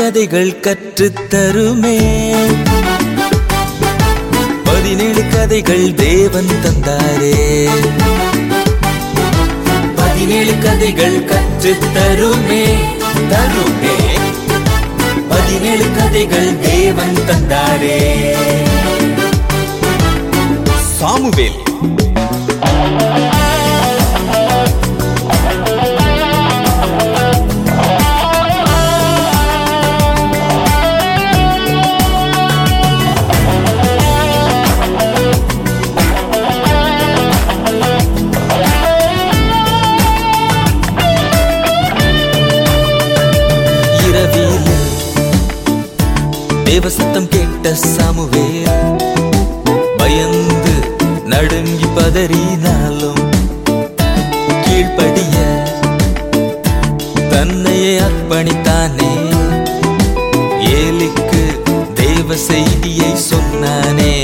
கதைகள் கற்றுத் தருமே பதினேழு கதைகள் தேவன் தந்தாரே பதினேழு கதைகள் கற்றுத் தருமே தருமே பதினேழு கதைகள் தேவன் தந்தாரே சாமுவேல் இரவிலே தேவசத்தம் கேட்ட சாமுவேல் பயந்து நடுங்கி பதறினாலும் கீழ்ப்படிய தன்னையே அர்ப்பணித்தானே ஏலிக்கு தேவ செய்தியை சொன்னானே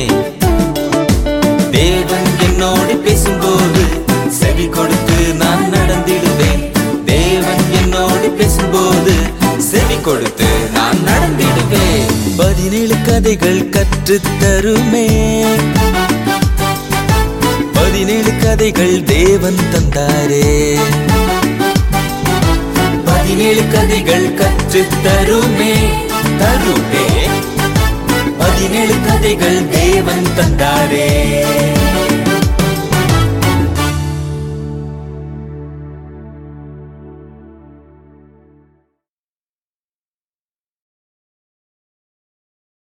தேவன் என்னோடு பேசும்போது செவி கொடுத்து நான் நடந்திடுவேன் தேவன் என்னோடு பேசும்போது செவி கொடுத்து நான் நடந்திடுவேன் பதினேழு கதைகள் கற்றுத் தருமே பதினேழு கதைகள் தேவன் தந்தாரே பதினேழு கதைகள் கற்றுத் தருமே தருமே பதினேழு கதைகள் தேவன் தந்தாரே